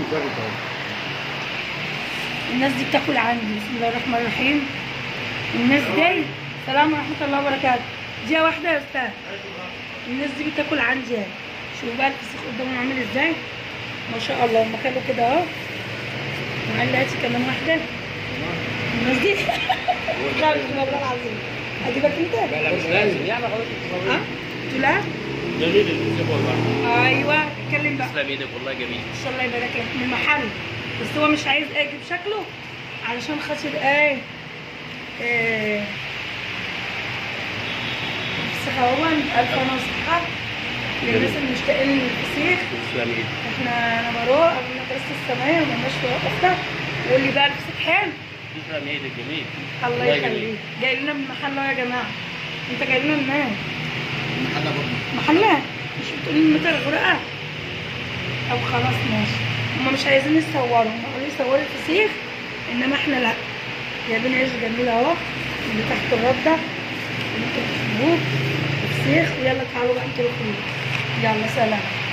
الناس دي بتاكل عندي بسم الله الرحمن الرحيم الناس دي السلام ورحمة الله وبركاته دي واحدة يا أستاذ الناس دي بتاكل عندي يعني شوف بقى الفسيخ قدامهم عامل ازاي ما شاء الله هم كانوا كده اهو معلقتي كمان واحدة الناس دي لا مش والله العظيم اجيبك انت؟ لا مش لازم يعني خلاص ها؟ تلا؟ جميل الفسيخ والله ايوه اتكلم بقى تسلم ايدك والله جميل ان شاء الله يبارك لك من المحل بس هو مش عايز ايه يجيب شكله علشان خاطر ايه ايه الفسيخ اهو الف انا وصحة للناس اللي مشتاقين للفسيخ تسلم ايدك احنا انا بروح قبل مدرسة الثانوية ومالناش في وقفتها يقول لي بقى الفسيخ حلو تسلم ايدك جميل الله الله يخليك. يخليك جاي لنا من محل أهو يا جماعة انت جاي لنا منين؟ محلة برضه محلات مش بتقولي من متر الغرقة او خلاص ماشي هما مش عايزين يصوروا هما قالوا يصوروا الفسيخ انما احنا لا جايبين عيش جميل اهو اللي تحت الرده اللي انتوا بتحبوه الفسيخ ويلا تعالوا بقى انتوا الخروج يلا سلام